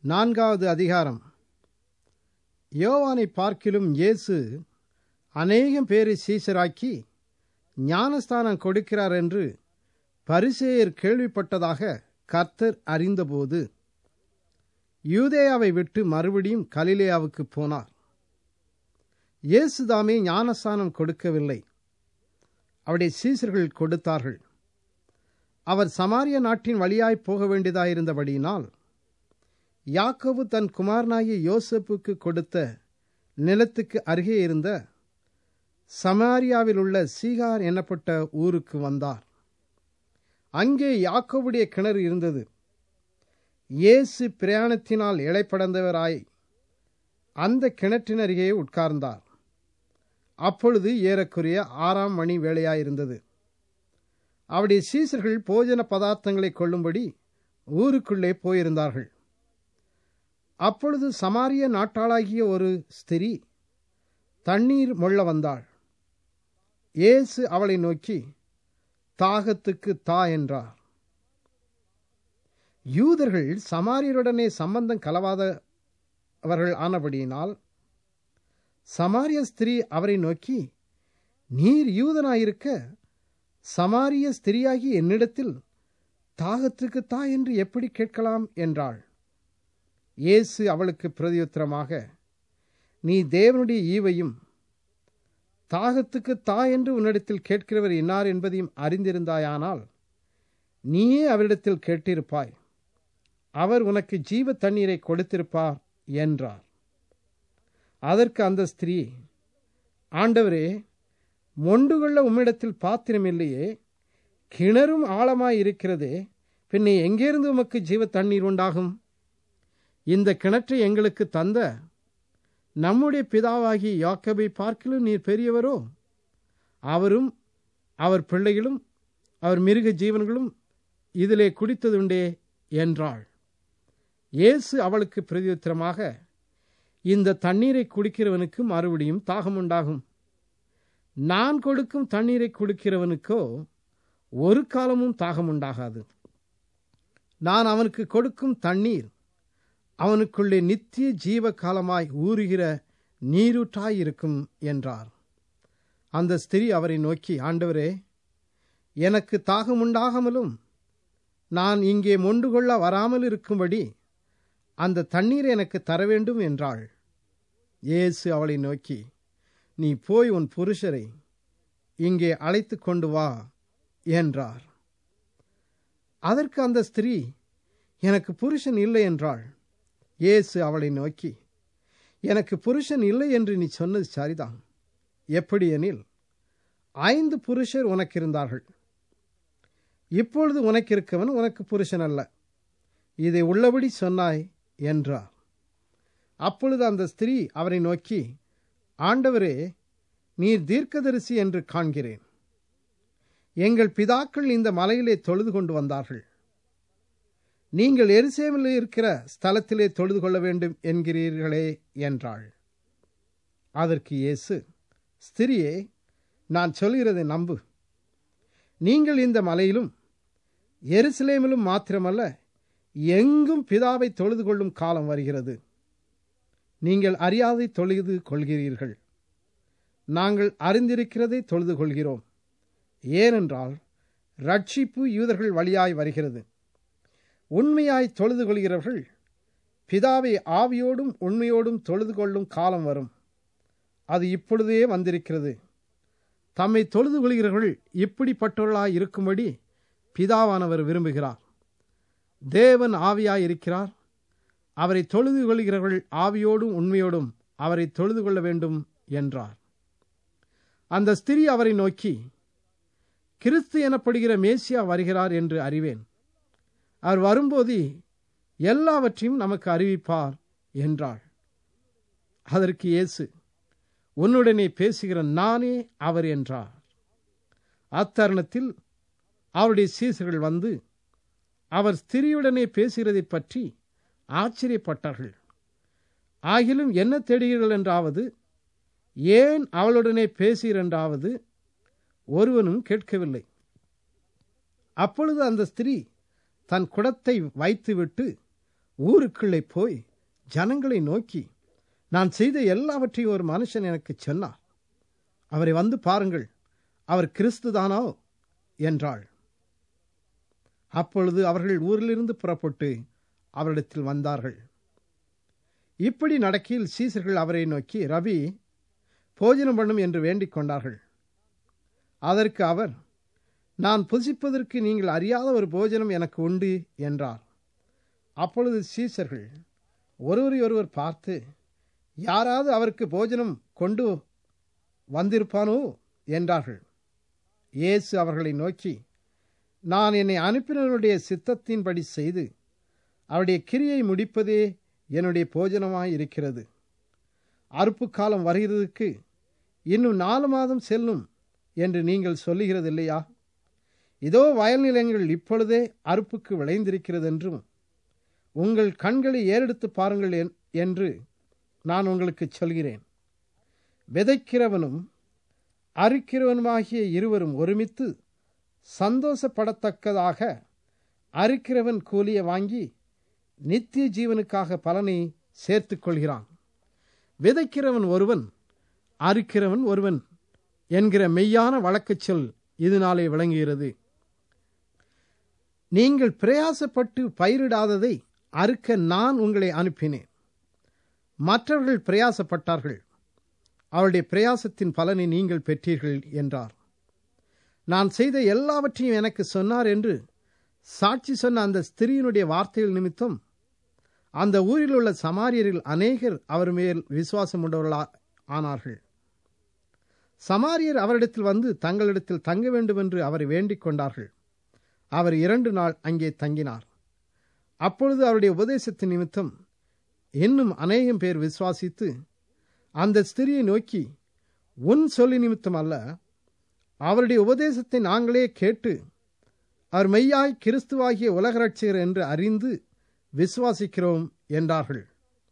நான்காவது அதிகாரம் யோவானை பார்க்கிலும் இயேசு அநேகம் பேரை சீசராக்கி ஞானஸ்தானம் கொடுக்கிறார் என்று பரிசேயர் கேள்விப்பட்டதாக கர்த்தர் அறிந்தபோது யூதேயாவை விட்டு மறுபடியும் கலிலேயாவுக்கு போனார் இயேசுதாமே ஞானஸ்தானம் கொடுக்கவில்லை அவருடைய சீசர்கள் கொடுத்தார்கள் அவர் சமாரிய நாட்டின் வழியாய் போக வேண்டியதாயிருந்தபடியினால் யாக்கோபு தன் குமாரனாகிய யோசப்புக்கு கொடுத்த நிலத்துக்கு அருகே இருந்த சமாரியாவில் உள்ள சீகார் எனப்பட்ட ஊருக்கு வந்தார் அங்கே யாக்கோபுடைய கிணறு இருந்தது இயேசு பிரயாணத்தினால் இழைப்படந்தவராய் அந்த கிணற்றின் அருகே உட்கார்ந்தார் அப்பொழுது ஏறக்குறைய ஆறாம் மணி வேளையாயிருந்தது அவருடைய சீசர்கள் போஜன பதார்த்தங்களை கொள்ளும்படி ஊருக்குள்ளே போயிருந்தார்கள் அப்பொழுது சமாரிய நாட்டாளாகிய ஒரு ஸ்திரீ தண்ணீர் மொள்ள வந்தாள் இயேசு அவளை நோக்கி தாகத்துக்கு தா என்றார் யூதர்கள் சமாரியருடனே சம்பந்தம் கலவாதவர்கள் ஆனபடியினால் சமாரிய ஸ்திரீ அவரை நோக்கி நீர் யூதனாயிருக்க சமாரிய ஸ்திரியாகி என்னிடத்தில் தாகத்துக்கு தா என்று எப்படி கேட்கலாம் என்றாள் இயேசு அவளுக்கு பிரதியுத்தரமாக நீ தேவனுடைய ஈவையும் தாகத்துக்கு தா என்று உன்னிடத்தில் கேட்கிறவர் இன்னார் என்பதையும் அறிந்திருந்தாயானால் நீயே அவரிடத்தில் கேட்டிருப்பாய் அவர் உனக்கு ஜீவ தண்ணீரை கொடுத்திருப்பார் என்றார் அதற்கு அந்த ஸ்திரீ ஆண்டவரே மொண்டு கொள்ள உம்மிடத்தில் பாத்திரம் இல்லையே கிணறும் ஆழமாய் இருக்கிறதே பின்னே எங்கேருந்து உமக்கு ஜீவ தண்ணீர் உண்டாகும் இந்த கிணற்றை எங்களுக்கு தந்த நம்முடைய பிதாவாகி யாக்கபை பார்க்கிலும் நீர் பெரியவரோ அவரும் அவர் பிள்ளைகளும் அவர் மிருக ஜீவன்களும் இதிலே குடித்ததுண்டே என்றாள் இயேசு அவளுக்கு பிரதியுத்தரமாக இந்த தண்ணீரை குடிக்கிறவனுக்கு மறுபடியும் தாகம் உண்டாகும் நான் கொடுக்கும் தண்ணீரை குடிக்கிறவனுக்கோ ஒரு காலமும் தாகம் உண்டாகாது நான் அவனுக்கு கொடுக்கும் தண்ணீர் அவனுக்குள்ளே நித்திய ஜீவ காலமாய் ஊறுகிற நீரூற்றாய் இருக்கும் என்றார் அந்த ஸ்திரீ அவரை நோக்கி ஆண்டவரே எனக்கு தாகம் உண்டாகாமலும் நான் இங்கே மொண்டு கொள்ள வராமல் இருக்கும்படி அந்த தண்ணீரை எனக்கு தர வேண்டும் என்றாள் இயேசு அவளை நோக்கி நீ போய் உன் புருஷரை இங்கே அழைத்து கொண்டு வா என்றார் அதற்கு அந்த ஸ்திரீ எனக்கு புருஷன் இல்லை என்றாள் இயேசு அவளை நோக்கி எனக்கு புருஷன் இல்லை என்று நீ சொன்னது சரிதான் எப்படி எனில் ஐந்து புருஷர் உனக்கு இருந்தார்கள் இப்பொழுது உனக்கு இருக்கவன் உனக்கு புருஷன் அல்ல இதை உள்ளபடி சொன்னாய் என்றார் அப்பொழுது அந்த ஸ்திரீ அவரை நோக்கி ஆண்டவரே நீர் தீர்க்கதரிசி என்று காண்கிறேன் எங்கள் பிதாக்கள் இந்த மலையிலே தொழுது கொண்டு வந்தார்கள் நீங்கள் எருசேமில் இருக்கிற ஸ்தலத்திலே தொழுது கொள்ள வேண்டும் என்கிறீர்களே என்றாள் அதற்கு இயேசு ஸ்திரியே நான் சொல்கிறதை நம்பு நீங்கள் இந்த மலையிலும் எருசலேமிலும் மாத்திரமல்ல எங்கும் பிதாவை தொழுது கொள்ளும் காலம் வருகிறது நீங்கள் அறியாதை தொழுது கொள்கிறீர்கள் நாங்கள் அறிந்திருக்கிறதை தொழுது கொள்கிறோம் ஏனென்றால் ரட்சிப்பு யூதர்கள் வழியாய் வருகிறது உண்மையாய் தொழுது கொள்கிறவர்கள் பிதாவை ஆவியோடும் உண்மையோடும் தொழுது கொள்ளும் காலம் வரும் அது இப்பொழுதே வந்திருக்கிறது தம்மை தொழுது கொள்கிறவர்கள் இப்படிப்பட்டவர்களாய் இருக்கும்படி பிதாவானவர் விரும்புகிறார் தேவன் ஆவியாய் இருக்கிறார் அவரை தொழுது கொள்கிறவர்கள் ஆவியோடும் உண்மையோடும் அவரை தொழுது கொள்ள வேண்டும் என்றார் அந்த ஸ்திரீ அவரை நோக்கி கிறிஸ்து எனப்படுகிற மேசியா வருகிறார் என்று அறிவேன் அவர் வரும்போது எல்லாவற்றையும் நமக்கு அறிவிப்பார் என்றாள் அதற்கு இயேசு உன்னுடனே பேசுகிற நானே அவர் என்றார் அத்தருணத்தில் அவருடைய சீசர்கள் வந்து அவர் ஸ்திரியுடனே பேசுகிறதை பற்றி ஆச்சரியப்பட்டார்கள் ஆகிலும் என்ன தேடுகிறீர்கள் என்றாவது ஏன் அவளுடனே பேசுகிறீர் என்றாவது ஒருவனும் கேட்கவில்லை அப்பொழுது அந்த ஸ்திரீ தன் குடத்தை வைத்துவிட்டு ஊருக்குள்ளே போய் ஜனங்களை நோக்கி நான் செய்த எல்லாவற்றையும் ஒரு மனுஷன் எனக்கு சொன்னார் அவரை வந்து பாருங்கள் அவர் கிறிஸ்துதானோ என்றாள் அப்பொழுது அவர்கள் ஊரிலிருந்து புறப்பட்டு அவரிடத்தில் வந்தார்கள் இப்படி நடக்கையில் சீசர்கள் அவரை நோக்கி ரவி போஜனம் பண்ணும் என்று வேண்டிக் கொண்டார்கள் அதற்கு அவர் நான் புசிப்பதற்கு நீங்கள் அறியாத ஒரு போஜனம் எனக்கு உண்டு என்றார் அப்பொழுது சீசர்கள் ஒருவரை ஒருவர் பார்த்து யாராவது அவருக்கு போஜனம் கொண்டு வந்திருப்பானோ என்றார்கள் இயேசு அவர்களை நோக்கி நான் என்னை அனுப்பினருடைய சித்தத்தின்படி செய்து அவருடைய கிரியை முடிப்பதே என்னுடைய போஜனமாய் இருக்கிறது அறுப்பு காலம் வருகிறதுக்கு இன்னும் நாலு மாதம் செல்லும் என்று நீங்கள் சொல்லுகிறது இல்லையா இதோ வயல் நிலங்கள் இப்பொழுதே அறுப்புக்கு விளைந்திருக்கிறது என்றும் உங்கள் கண்களை ஏறெடுத்து பாருங்கள் என்று நான் உங்களுக்கு சொல்கிறேன் விதைக்கிறவனும் அறுக்கிறவனுமாகிய இருவரும் ஒருமித்து சந்தோஷப்படத்தக்கதாக அறுக்கிறவன் கூலியை வாங்கி நித்திய ஜீவனுக்காக பலனை சேர்த்துக் கொள்கிறான் விதைக்கிறவன் ஒருவன் அறுக்கிறவன் ஒருவன் என்கிற மெய்யான வழக்குச் சொல் இதனாலே விளங்குகிறது நீங்கள் பிரயாசப்பட்டு பயிரிடாததை அறுக்க நான் உங்களை அனுப்பினேன் மற்றவர்கள் பிரயாசப்பட்டார்கள் அவருடைய பிரயாசத்தின் பலனை நீங்கள் பெற்றீர்கள் என்றார் நான் செய்த எல்லாவற்றையும் எனக்கு சொன்னார் என்று சாட்சி சொன்ன அந்த ஸ்திரீனுடைய வார்த்தைகள் நிமித்தம் அந்த ஊரில் உள்ள சமாரியரில் அநேகர் அவர் மேல் விசுவாசம் உண்டவர்களா ஆனார்கள் சமாரியர் அவரிடத்தில் வந்து தங்களிடத்தில் தங்க வேண்டும் என்று அவரை வேண்டிக் கொண்டார்கள் அவர் இரண்டு நாள் அங்கே தங்கினார் அப்பொழுது அவருடைய உபதேசத்தின் நிமித்தம் இன்னும் அநேகம் பேர் விசுவாசித்து அந்த ஸ்திரியை நோக்கி உன் சொல்லி நிமித்தம் அல்ல அவருடைய உபதேசத்தை நாங்களே கேட்டு அவர் மெய்யாய் கிறிஸ்துவாகிய உலக ரட்சிகர் என்று அறிந்து விசுவாசிக்கிறோம் என்றார்கள்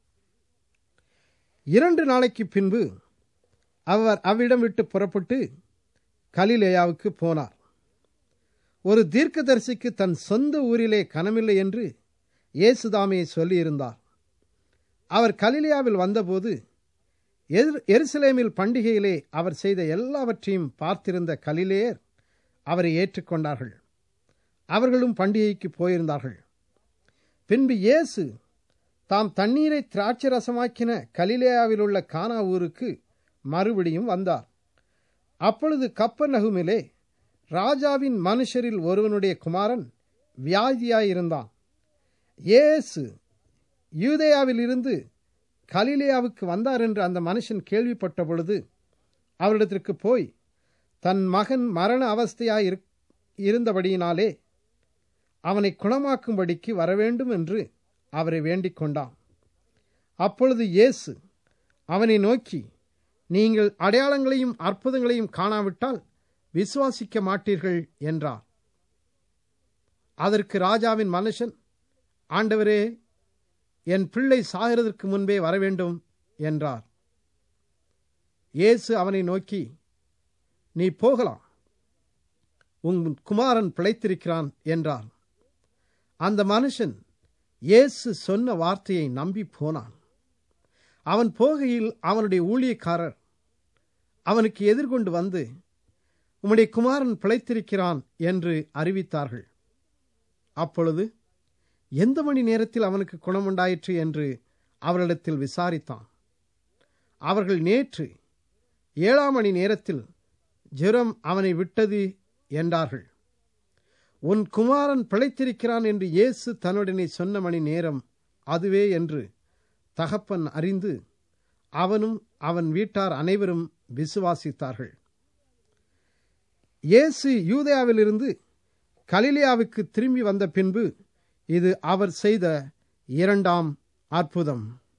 இரண்டு நாளைக்கு பின்பு அவர் அவ்விடம் விட்டு புறப்பட்டு கலிலேயாவுக்கு போனார் ஒரு தீர்க்கதரிசிக்கு தன் சொந்த ஊரிலே கனமில்லை என்று இயேசுதாமே சொல்லியிருந்தார் அவர் கலிலேயாவில் வந்தபோது எருசலேமில் பண்டிகையிலே அவர் செய்த எல்லாவற்றையும் பார்த்திருந்த கலிலேயர் அவரை ஏற்றுக்கொண்டார்கள் அவர்களும் பண்டிகைக்கு போயிருந்தார்கள் பின்பு இயேசு தாம் தண்ணீரை திராட்சை ரசமாக்கின கலிலேயாவில் உள்ள கானா ஊருக்கு மறுபடியும் வந்தார் அப்பொழுது கப்பர் நகுமிலே ராஜாவின் மனுஷரில் ஒருவனுடைய குமாரன் வியாதியாயிருந்தான் இயேசு யூதேயாவில் இருந்து கலிலேயாவுக்கு வந்தார் என்று அந்த மனுஷன் கேள்விப்பட்ட பொழுது அவரிடத்திற்கு போய் தன் மகன் மரண அவஸ்தையாய் இருந்தபடியினாலே அவனை குணமாக்கும்படிக்கு வரவேண்டும் என்று அவரை வேண்டிக் கொண்டான் அப்பொழுது இயேசு அவனை நோக்கி நீங்கள் அடையாளங்களையும் அற்புதங்களையும் காணாவிட்டால் விசுவாசிக்க மாட்டீர்கள் என்றார் அதற்கு ராஜாவின் மனுஷன் ஆண்டவரே என் பிள்ளை சாகிறதற்கு முன்பே வரவேண்டும் என்றார் இயேசு அவனை நோக்கி நீ போகலாம் உன் குமாரன் பிழைத்திருக்கிறான் என்றார் அந்த மனுஷன் இயேசு சொன்ன வார்த்தையை நம்பி போனான் அவன் போகையில் அவனுடைய ஊழியக்காரர் அவனுக்கு எதிர்கொண்டு வந்து உம்முடைய குமாரன் பிழைத்திருக்கிறான் என்று அறிவித்தார்கள் அப்பொழுது எந்த மணி நேரத்தில் அவனுக்கு குணமுண்டாயிற்று என்று அவரிடத்தில் விசாரித்தான் அவர்கள் நேற்று ஏழாம் மணி நேரத்தில் ஜெரம் அவனை விட்டது என்றார்கள் உன் குமாரன் பிழைத்திருக்கிறான் என்று இயேசு தன்னுடனே சொன்ன மணி நேரம் அதுவே என்று தகப்பன் அறிந்து அவனும் அவன் வீட்டார் அனைவரும் விசுவாசித்தார்கள் இயேசு யூதயாவிலிருந்து கலிலியாவுக்கு திரும்பி வந்த பின்பு இது அவர் செய்த இரண்டாம் அற்புதம்